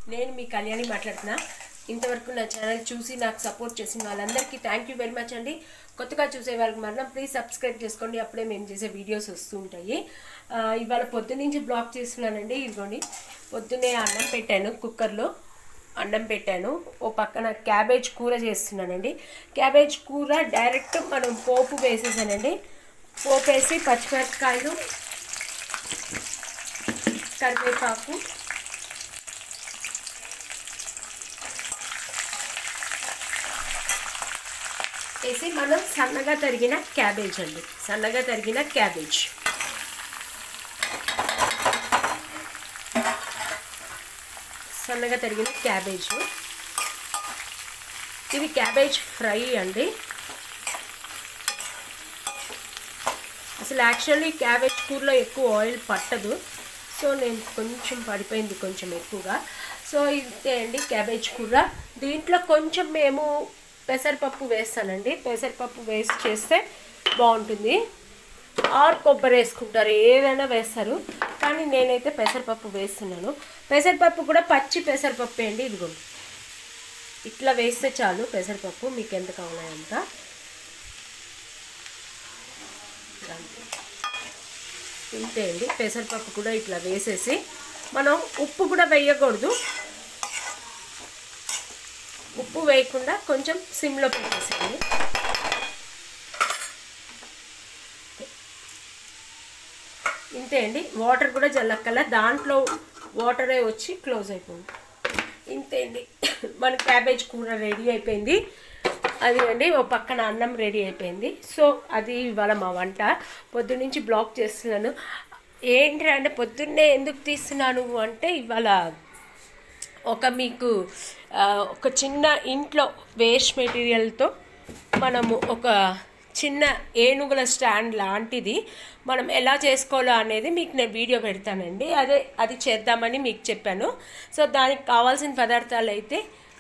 నేను మీ కళ్యాణి మాట్లాడుతున్నా ఇంతవరకు నా ఛానల్ చూసి నాకు సపోర్ట్ చేసిన వాళ్ళందరికీ థ్యాంక్ యూ వెరీ మచ్ అండి కొత్తగా చూసే వాళ్ళకి మాత్రం ప్లీజ్ సబ్స్క్రైబ్ చేసుకోండి అప్పుడే మేము చేసే వీడియోస్ వస్తూ ఉంటాయి ఆ, ఇవాళ పొద్దున్న నుంచి బ్లాక్ చేస్తున్నానండి ఇదిగోండి పొద్దున్నే అన్నం పెట్టాను కుక్కర్లో అన్నం పెట్టాను ఓ పక్కన క్యాబేజ్ కూర చేస్తున్నానండి క్యాబేజ్ కూర డైరెక్ట్ మనం పోపు వేసేసానండి పోపు వేసి పచ్చిమిరపకాయలు కరివేపాకు వేసి మనం సన్నగా తరిగిన క్యాబేజ్ అండి సన్నగా తరిగిన క్యాబేజ్ సన్నగా తరిగిన క్యాబేజ్ ఇది క్యాబేజ్ ఫ్రై అండి అసలు యాక్చువల్లీ క్యాబేజ్ కూరలో ఎక్కువ ఆయిల్ పట్టదు సో నేను కొంచెం పడిపోయింది కొంచెం ఎక్కువగా సో ఇదే అండి క్యాబేజ్ కూర దీంట్లో కొంచెం మేము పెసరపప్పు వేస్తానండి పెసరపప్పు వేసి చేస్తే బాగుంటుంది ఆర్ కొబ్బరి వేసుకుంటారు ఏదైనా వేస్తారు కానీ నేనైతే పెసరపప్పు వేస్తున్నాను పెసరపప్పు కూడా పచ్చి పెసరపప్పు అండి ఇదిగో ఇట్లా వేస్తే చాలు పెసరపప్పు మీకు ఎంత కావాలో అంత ఇంతే అండి పెసరపప్పు కూడా ఇట్లా వేసేసి మనం ఉప్పు కూడా వేయకూడదు ఉప్పు వేయకుండా కొంచెం సిమ్లో పెట్టేసేయండి ఇంతే అండి వాటర్ కూడా జల్లక్కల దాంట్లో వాటరే వచ్చి క్లోజ్ అయిపోయింది ఇంతే అండి మన క్యాబేజ్ కూర రెడీ అయిపోయింది అది అండి ఓ పక్కన అన్నం రెడీ అయిపోయింది సో అది ఇవాళ మా వంట పొద్దున్నుంచి బ్లాక్ చేస్తున్నాను ఏంటి అంటే పొద్దున్నే ఎందుకు తీస్తున్నాను అంటే ఇవాళ ఒక మీకు ఆ, ఒక చిన్న ఇంట్లో వేస్ట్ మెటీరియల్తో మనము ఒక చిన్న ఏనుగుల స్టాండ్ లాంటిది మనం ఎలా చేసుకోవాలో అనేది మీకు నేను వీడియో పెడతానండి అదే అది చేద్దామని మీకు చెప్పాను సో దానికి కావాల్సిన పదార్థాలు అయితే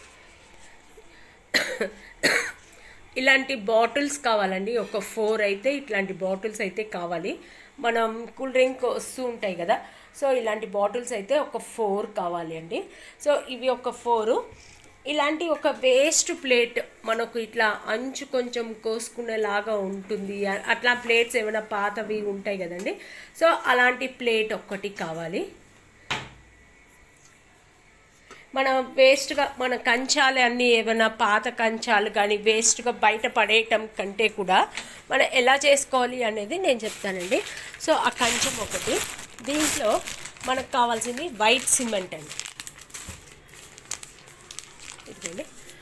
ఇలాంటి బాటిల్స్ కావాలండి ఒక ఫోర్ అయితే ఇట్లాంటి బాటిల్స్ అయితే కావాలి మనం కూల్ డ్రింక్ వస్తూ ఉంటాయి కదా సో ఇలాంటి బాటిల్స్ అయితే ఒక ఫోర్ కావాలి అండి సో ఇవి ఒక ఫోరు ఇలాంటి ఒక వేస్ట్ ప్లేట్ మనకు ఇట్లా అంచు కొంచెం కోసుకునేలాగా ఉంటుంది అ- అట్లా ప్లేట్స్ ఏమైనా పాతవి ఉంటాయి కదండి సో అలాంటి ప్లేట్ ఒక్కటి కావాలి మన వేస్ట్గా మన కంచాలు అన్నీ ఏమైనా పాత కంచాలు కానీ వేస్ట్గా బయట పడేయటం కంటే కూడా మనం ఎలా చేసుకోవాలి అనేది నేను చెప్తానండి సో ఆ కంచం ఒకటి దీంట్లో మనకు కావాల్సింది వైట్ సిమెంట్ అండి ఇదిగోండి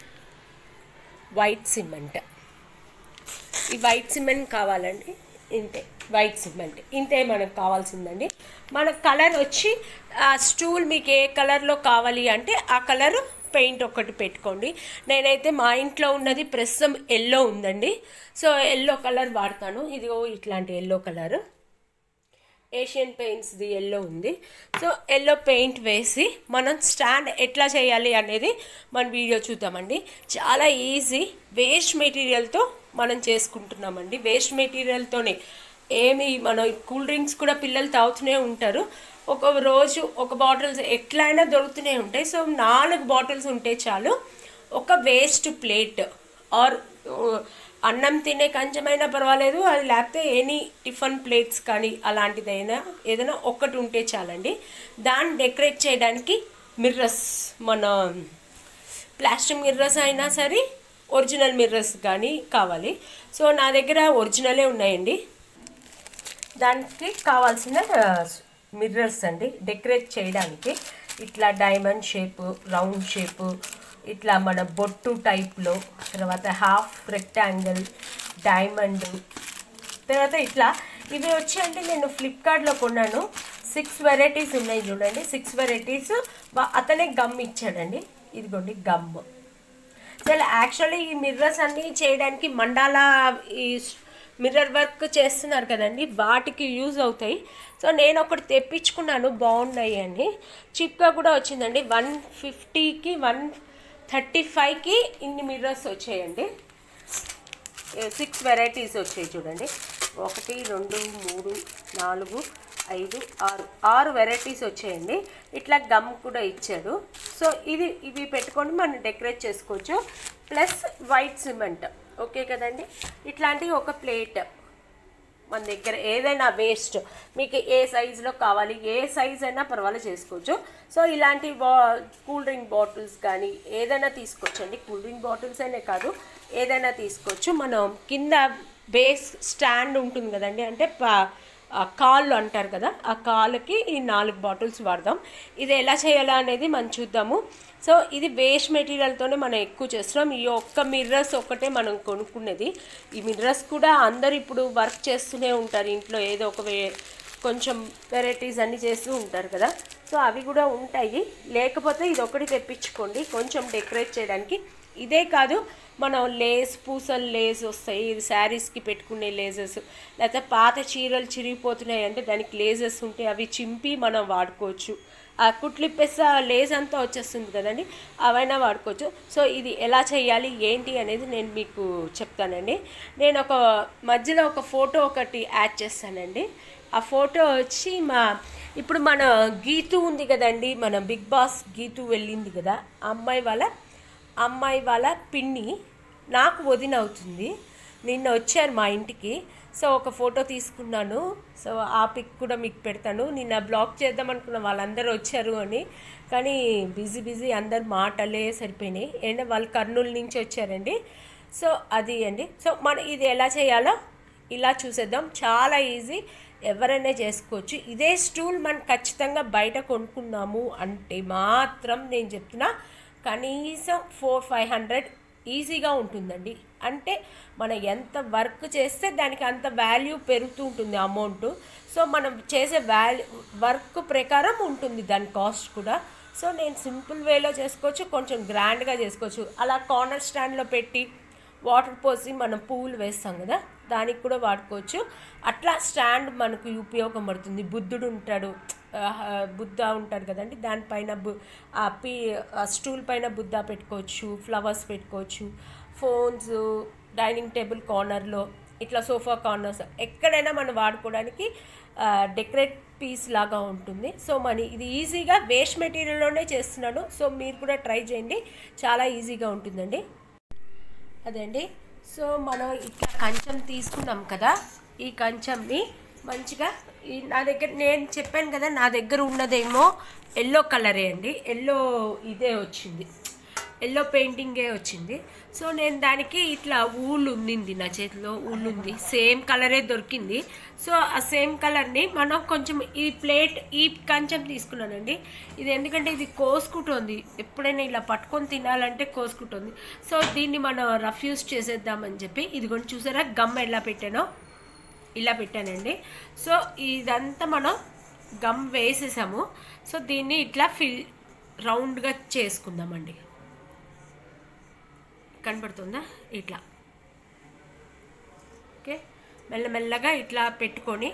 వైట్ సిమెంట్ ఈ వైట్ సిమెంట్ కావాలండి ఇంతే వైట్ సిమెంట్ ఇంతే మనకు కావాల్సిందండి మన కలర్ వచ్చి ఆ స్టూల్ మీకు ఏ కలర్లో కావాలి అంటే ఆ కలర్ పెయింట్ ఒకటి పెట్టుకోండి నేనైతే మా ఇంట్లో ఉన్నది ప్రస్తుతం ఎల్లో ఉందండి సో ఎల్లో కలర్ వాడతాను ఇదిగో ఇట్లాంటి ఎల్లో కలర్ ఏషియన్ పెయింట్స్ది ఎల్లో ఉంది సో ఎల్లో పెయింట్ వేసి మనం స్టాండ్ ఎట్లా చేయాలి అనేది మన వీడియో చూద్దామండి చాలా ఈజీ వేస్ట్ మెటీరియల్తో మనం చేసుకుంటున్నామండి వేస్ట్ మెటీరియల్తోనే ఏమి మన కూల్ డ్రింక్స్ కూడా పిల్లలు తాగుతూనే ఉంటారు ఒక రోజు ఒక బాటిల్స్ ఎట్లయినా దొరుకుతూనే ఉంటాయి సో నాలుగు బాటిల్స్ ఉంటే చాలు ఒక వేస్ట్ ప్లేట్ ఆర్ అన్నం తినే కంచమైనా పర్వాలేదు అది లేకపోతే ఎనీ టిఫిన్ ప్లేట్స్ కానీ అలాంటిదైనా ఏదైనా ఒక్కటి ఉంటే చాలండి దాన్ని డెకరేట్ చేయడానికి మిర్రర్స్ మన ప్లాస్టిక్ మిర్రర్స్ అయినా సరే ఒరిజినల్ మిర్రర్స్ కానీ కావాలి సో నా దగ్గర ఒరిజినలే ఉన్నాయండి దానికి కావాల్సిన మిర్రర్స్ అండి డెకరేట్ చేయడానికి ఇట్లా డైమండ్ షేపు రౌండ్ షేపు ఇట్లా మన బొట్టు టైప్లో తర్వాత హాఫ్ రెక్టాంగిల్ డైమండ్ తర్వాత ఇట్లా ఇవి వచ్చి అంటే నేను ఫ్లిప్కార్ట్లో కొన్నాను సిక్స్ వెరైటీస్ ఉన్నాయి చూడండి సిక్స్ వెరైటీస్ అతనే గమ్ ఇచ్చాడండి ఇదిగోండి గమ్ అసలు యాక్చువల్లీ ఈ మిర్రర్స్ అన్నీ చేయడానికి మండాలా ఈ మిర్రర్ వర్క్ చేస్తున్నారు కదండి వాటికి యూజ్ అవుతాయి సో నేను ఒకటి తెప్పించుకున్నాను బాగున్నాయి అని చీప్గా కూడా వచ్చిందండి వన్ ఫిఫ్టీకి వన్ థర్టీ ఫైవ్కి ఇన్ని మిర్రర్స్ వచ్చాయండి సిక్స్ వెరైటీస్ వచ్చాయి చూడండి ఒకటి రెండు మూడు నాలుగు ఐదు ఆరు ఆరు వెరైటీస్ వచ్చాయండి ఇట్లా గమ్ కూడా ఇచ్చాడు సో ఇది ఇవి పెట్టుకొని మనం డెకరేట్ చేసుకోవచ్చు ప్లస్ వైట్ సిమెంట్ ఓకే కదండి ఇట్లాంటి ఒక ప్లేట్ మన దగ్గర ఏదైనా వేస్ట్ మీకు ఏ సైజులో కావాలి ఏ సైజ్ అయినా పర్వాలేదు చేసుకోవచ్చు సో ఇలాంటి బా కూల్ డ్రింక్ బాటిల్స్ కానీ ఏదైనా తీసుకోవచ్చండి కూల్ డ్రింక్ బాటిల్స్ అనే కాదు ఏదైనా తీసుకోవచ్చు మనం కింద బేస్ స్టాండ్ ఉంటుంది కదండి అంటే పా ఆ కాళ్ళు అంటారు కదా ఆ కాళ్ళకి ఈ నాలుగు బాటిల్స్ వాడదాం ఇది ఎలా చేయాలా అనేది మనం చూద్దాము సో ఇది వేస్ట్ మెటీరియల్తోనే మనం ఎక్కువ చేస్తున్నాం ఈ ఒక్క మిర్రర్స్ ఒక్కటే మనం కొనుక్కునేది ఈ మిర్రర్స్ కూడా అందరు ఇప్పుడు వర్క్ చేస్తూనే ఉంటారు ఇంట్లో ఏదో ఒక వే కొంచెం వెరైటీస్ అన్నీ చేస్తూ ఉంటారు కదా సో అవి కూడా ఉంటాయి లేకపోతే ఇది ఒకటి తెప్పించుకోండి కొంచెం డెకరేట్ చేయడానికి ఇదే కాదు మనం లేస్ పూసలు లేస్ వస్తాయి ఇది శారీస్కి పెట్టుకునే లేజెస్ లేకపోతే పాత చీరలు చిరిగిపోతున్నాయి అంటే దానికి లేజెస్ ఉంటే అవి చింపి మనం వాడుకోవచ్చు ఆ కుట్లిప్పేస్తే ఆ లేస్ అంతా వచ్చేస్తుంది కదండి అవైనా వాడుకోవచ్చు సో ఇది ఎలా చేయాలి ఏంటి అనేది నేను మీకు చెప్తానండి నేను ఒక మధ్యలో ఒక ఫోటో ఒకటి యాడ్ చేస్తానండి ఆ ఫోటో వచ్చి మా ఇప్పుడు మన గీతు ఉంది కదండి మన బిగ్ బాస్ గీతు వెళ్ళింది కదా ఆ అమ్మాయి వాళ్ళ అమ్మాయి వాళ్ళ పిన్ని నాకు వదిన అవుతుంది నిన్న వచ్చారు మా ఇంటికి సో ఒక ఫోటో తీసుకున్నాను సో ఆ పిక్ కూడా మీకు పెడతాను నిన్న బ్లాక్ చేద్దాం అనుకున్న వాళ్ళందరూ వచ్చారు అని కానీ బిజీ బిజీ అందరు మాటలే సరిపోయినాయి ఏంటంటే వాళ్ళు కర్నూలు నుంచి వచ్చారండి సో అది అండి సో మనం ఇది ఎలా చేయాలో ఇలా చూసేద్దాం చాలా ఈజీ ఎవరైనా చేసుకోవచ్చు ఇదే స్టూల్ మనం ఖచ్చితంగా బయట కొనుక్కున్నాము అంటే మాత్రం నేను చెప్తున్నా కనీసం ఫోర్ ఫైవ్ హండ్రెడ్ ఈజీగా ఉంటుందండి అంటే మనం ఎంత వర్క్ చేస్తే దానికి అంత వాల్యూ పెరుగుతూ ఉంటుంది అమౌంట్ సో మనం చేసే వాల్యూ వర్క్ ప్రకారం ఉంటుంది దాని కాస్ట్ కూడా సో నేను సింపుల్ వేలో చేసుకోవచ్చు కొంచెం గ్రాండ్గా చేసుకోవచ్చు అలా కార్నర్ స్టాండ్లో పెట్టి వాటర్ పోసి మనం పువ్వులు వేస్తాం కదా దానికి కూడా వాడుకోవచ్చు అట్లా స్టాండ్ మనకు ఉపయోగపడుతుంది బుద్ధుడు ఉంటాడు ఆ, బుద్ధ ఉంటాడు కదండి దానిపైన బు ఆ పీ ఆ స్టూల్ పైన బుద్ధ పెట్టుకోవచ్చు ఫ్లవర్స్ పెట్టుకోవచ్చు ఫోన్స్ డైనింగ్ టేబుల్ కార్నర్లో ఇట్లా సోఫా కార్నర్స్ ఎక్కడైనా మనం వాడుకోవడానికి డెకరేట్ పీస్ లాగా ఉంటుంది సో మన ఇది ఈజీగా వేస్ట్ మెటీరియల్లోనే చేస్తున్నాను సో మీరు కూడా ట్రై చేయండి చాలా ఈజీగా ఉంటుందండి అదండి సో మనం ఇట్లా కంచం తీసుకున్నాం కదా ఈ కంచంని మంచిగా ఈ నా దగ్గర నేను చెప్పాను కదా నా దగ్గర ఉన్నదేమో ఎల్లో కలరే అండి ఎల్లో ఇదే వచ్చింది ఎల్లో పెయింటింగే వచ్చింది సో నేను దానికి ఇట్లా ఊళ్ళు ఉండింది నా చేతిలో ఊళ్ళు ఉంది సేమ్ కలరే దొరికింది సో ఆ సేమ్ కలర్ని మనం కొంచెం ఈ ప్లేట్ ఈ కంచం తీసుకున్నానండి ఇది ఎందుకంటే ఇది కోసుకుంటుంది ఎప్పుడైనా ఇలా పట్టుకొని తినాలంటే కోసుకుంటుంది సో దీన్ని మనం రఫ్యూజ్ చేసేద్దామని చెప్పి ఇది కొంచెం చూసారా గమ్ ఎలా పెట్టానో ఇలా పెట్టానండి సో ఇదంతా మనం గమ్ వేసేసాము సో దీన్ని ఇట్లా ఫిల్ రౌండ్గా చేసుకుందామండి కనపడుతుందా ఇట్లా ఓకే మెల్లమెల్లగా ఇట్లా పెట్టుకొని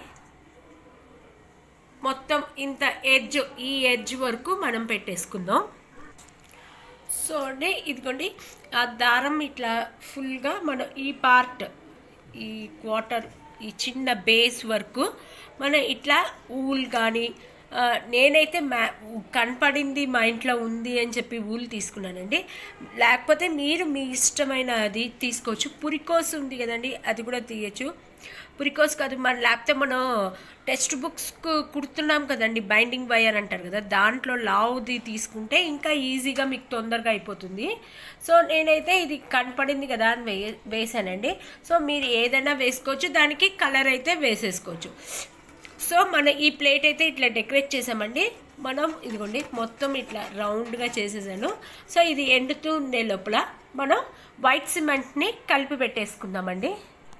మొత్తం ఇంత ఎడ్జ్ ఈ ఎడ్జ్ వరకు మనం పెట్టేసుకుందాం సో అంటే ఇదిగోండి ఆ దారం ఇట్లా ఫుల్గా మనం ఈ పార్ట్ ఈ క్వార్టర్ ఈ చిన్న బేస్ వరకు మనం ఇట్లా ఊల్ కానీ ఆ, నేనైతే మ్యా కనపడింది మా ఇంట్లో ఉంది అని చెప్పి ఊలు తీసుకున్నానండి లేకపోతే మీరు మీ ఇష్టమైన అది తీసుకోవచ్చు పురికోస్ ఉంది కదండి అది కూడా తీయచ్చు పురికోస్ కాదు మన లేకపోతే మనం టెక్స్ట్ బుక్స్ కుడుతున్నాం కదండి బైండింగ్ వైర్ అంటారు కదా దాంట్లో లావుది తీసుకుంటే ఇంకా ఈజీగా మీకు తొందరగా అయిపోతుంది సో నేనైతే ఇది కనపడింది కదా అని వే వేసానండి సో మీరు ఏదైనా వేసుకోవచ్చు దానికి కలర్ అయితే వేసేసుకోవచ్చు సో మన ఈ ప్లేట్ అయితే ఇట్లా డెకరేట్ చేసామండి మనం ఇదిగోండి మొత్తం ఇట్లా రౌండ్గా చేసేసాను సో ఇది ఎండుతూ ఉండే లోపల మనం వైట్ సిమెంట్ని కలిపి పెట్టేసుకుందామండి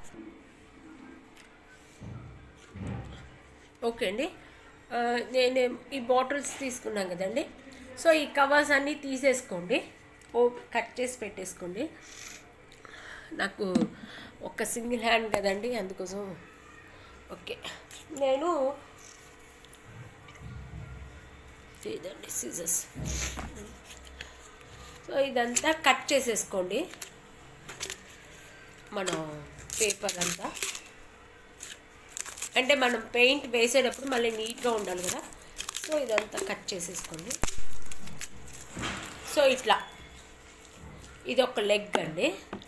ఓకే అండి ఆ, నేను ఈ బాటిల్స్ తీసుకున్నాం కదండి సో ఈ కవర్స్ అన్నీ తీసేసుకోండి ఓ కట్ చేసి పెట్టేసుకోండి నాకు ఒక సింగిల్ హ్యాండ్ కదండి అందుకోసం ఓకే నేను ఇదండి సీజర్స్ సో ఇదంతా కట్ చేసేసుకోండి మన పేపర్ అంతా అంటే మనం పెయింట్ వేసేటప్పుడు మళ్ళీ నీట్గా ఉండాలి కదా సో ఇదంతా కట్ చేసేసుకోండి సో ఇట్లా ఇది ఒక లెగ్ అండి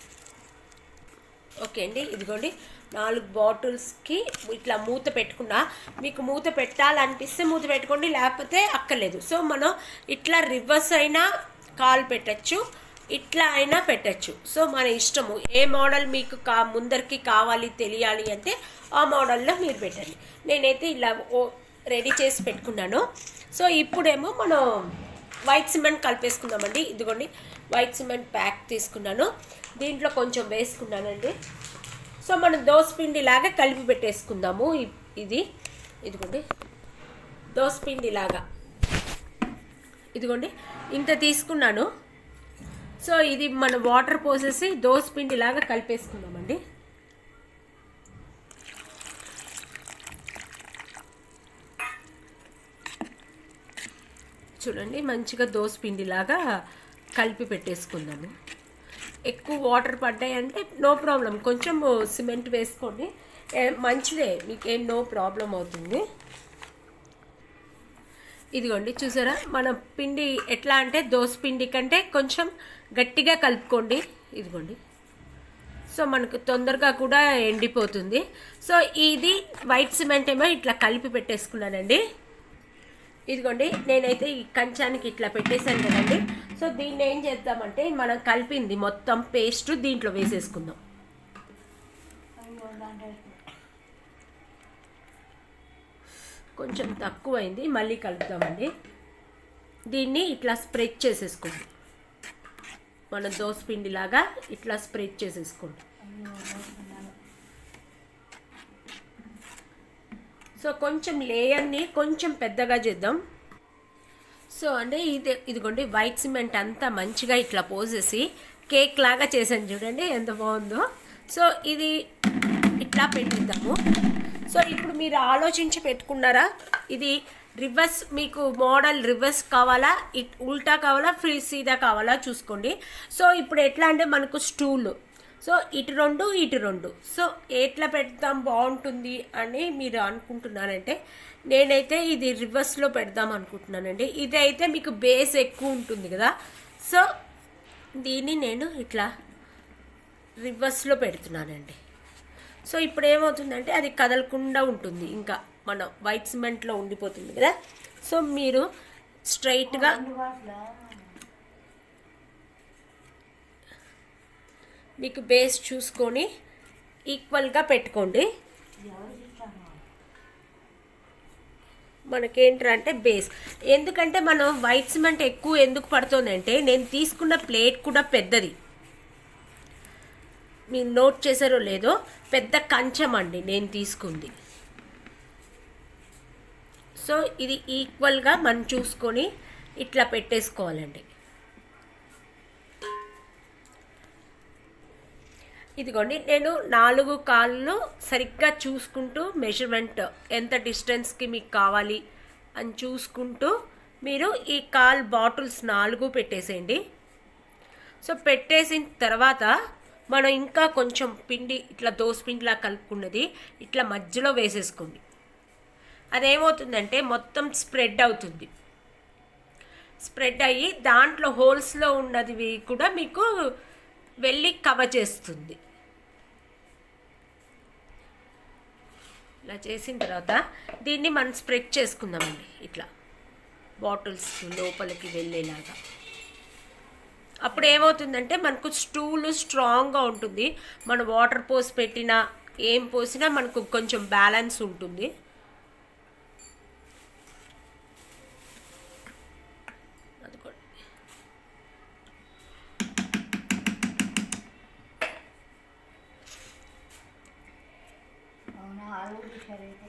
ఓకే అండి ఇదిగోండి నాలుగు బాటిల్స్కి ఇట్లా మూత పెట్టుకున్నా మీకు మూత పెట్టాలనిపిస్తే మూత పెట్టుకోండి లేకపోతే అక్కర్లేదు సో మనం ఇట్లా రివర్స్ అయినా కాల్ పెట్టచ్చు ఇట్లా అయినా పెట్టచ్చు సో మన ఇష్టము ఏ మోడల్ మీకు కా ముందరికి కావాలి తెలియాలి అంటే ఆ మోడల్లో మీరు పెట్టండి నేనైతే ఇలా ఓ రెడీ చేసి పెట్టుకున్నాను సో ఇప్పుడేమో మనం వైట్ సిమెంట్ కలిపేసుకుందామండి ఇదిగోండి వైట్ సిమెంట్ ప్యాక్ తీసుకున్నాను దీంట్లో కొంచెం వేసుకున్నానండి సో మనం దోసపిండి లాగా కలిపి పెట్టేసుకుందాము ఇ- ఇది ఇదిగోండి దోసపిండి లాగా ఇదిగోండి ఇంత తీసుకున్నాను సో ఇది మన వాటర్ పోసేసి దోసపిండి లాగా కలిపేసుకుందామండి చూడండి మంచిగా దోసపిండి లాగా కలిపి పెట్టేసుకుందాము ఎక్కువ వాటర్ పడ్డాయంటే నో ప్రాబ్లం కొంచెం సిమెంట్ వేసుకోండి ఏ- మంచిదే మీకేం నో ప్రాబ్లం అవుతుంది ఇదిగోండి చూసారా మన పిండి ఎట్లా అంటే దోస పిండి కంటే కొంచెం గట్టిగా కలుపుకోండి ఇదిగోండి సో మనకు తొందరగా కూడా ఎండిపోతుంది సో ఇది వైట్ సిమెంట్ ఏమో ఇట్లా కలిపి పెట్టేసుకున్నానండి ఇదిగోండి నేనైతే ఈ కంచానికి ఇట్లా పెట్టేశాను కదండి సో దీన్ని ఏం చేద్దామంటే మనం కలిపింది మొత్తం పేస్ట్ దీంట్లో వేసేసుకుందాం కొంచెం తక్కువైంది మళ్ళీ కలుపుదామండి దీన్ని ఇట్లా స్ప్రెడ్ చేసేసుకోండి మన దోస పిండిలాగా ఇట్లా స్ప్రెడ్ చేసేసుకోండి సో కొంచెం లేయర్ని కొంచెం పెద్దగా చేద్దాం సో అంటే ఇది ఇదిగోండి వైట్ సిమెంట్ అంతా మంచిగా ఇట్లా పోసేసి కేక్ లాగా చేశాను చూడండి ఎంత బాగుందో సో ఇది ఇట్లా పెట్టిద్దాము సో ఇప్పుడు మీరు ఆలోచించి పెట్టుకున్నారా ఇది రివర్స్ మీకు మోడల్ రివర్స్ కావాలా ఇట్ ఉల్టా కావాలా ఫ్రీ సీదా కావాలా చూసుకోండి సో ఇప్పుడు ఎట్లా అంటే మనకు స్టూల్ సో ఇటు రెండు ఇటు రెండు సో ఎట్లా పెడతాం బాగుంటుంది అని మీరు అనుకుంటున్నారంటే నేనైతే ఇది రివర్స్లో పెడదాం అనుకుంటున్నానండి ఇది అయితే మీకు బేస్ ఎక్కువ ఉంటుంది కదా సో దీన్ని నేను ఇట్లా రివర్స్లో పెడుతున్నానండి సో ఇప్పుడు ఏమవుతుందంటే అది కదలకుండా ఉంటుంది ఇంకా మన వైట్ సిమెంట్లో ఉండిపోతుంది కదా సో మీరు స్ట్రైట్గా మీకు బేస్ చూసుకొని ఈక్వల్గా పెట్టుకోండి మనకేంటంటే బేస్ ఎందుకంటే మనం వైట్ సిమెంట్ ఎక్కువ ఎందుకు పడుతుందంటే నేను తీసుకున్న ప్లేట్ కూడా పెద్దది మీరు నోట్ చేశారో లేదో పెద్ద కంచం అండి నేను తీసుకుంది సో ఇది ఈక్వల్గా మనం చూసుకొని ఇట్లా పెట్టేసుకోవాలండి ఇదిగోండి నేను నాలుగు కాళ్ళు సరిగ్గా చూసుకుంటూ మెజర్మెంట్ ఎంత డిస్టెన్స్కి మీకు కావాలి అని చూసుకుంటూ మీరు ఈ కాల్ బాటిల్స్ నాలుగు పెట్టేసేయండి సో పెట్టేసిన తర్వాత మనం ఇంకా కొంచెం పిండి ఇట్లా దోస పిండిలా కలుపుకున్నది ఇట్లా మధ్యలో వేసేసుకోండి అదేమవుతుందంటే మొత్తం స్ప్రెడ్ అవుతుంది స్ప్రెడ్ అయ్యి దాంట్లో హోల్స్లో ఉన్నది కూడా మీకు వెళ్ళి కవర్ చేస్తుంది ఇలా చేసిన తర్వాత దీన్ని మనం స్ప్రెడ్ చేసుకుందామండి ఇట్లా బాటిల్స్ లోపలికి వెళ్ళేలాగా అప్పుడు ఏమవుతుందంటే మనకు స్టూలు స్ట్రాంగ్గా ఉంటుంది మన వాటర్ పోసి పెట్టినా ఏం పోసినా మనకు కొంచెం బ్యాలెన్స్ ఉంటుంది అదిగోండి అవునా ఆరుగురు సరైతే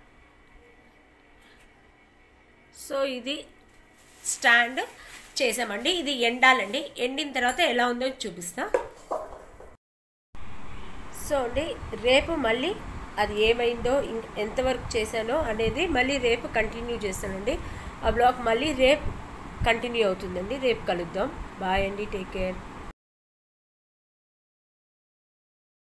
సో ఇది స్టాండ్ చేసామండి ఇది ఎండాలండి ఎండిన తర్వాత ఎలా ఉందో చూపిస్తా సో అండి రేపు మళ్ళీ అది ఏమైందో ఇం- ఎంతవరకు చేశానో అనేది మళ్ళీ రేపు కంటిన్యూ చేస్తానండి ఆ బ్లాగ్ మళ్ళీ రేపు కంటిన్యూ అవుతుందండి రేపు కలుద్దాం బాయ్ అండి టేక్ కేర్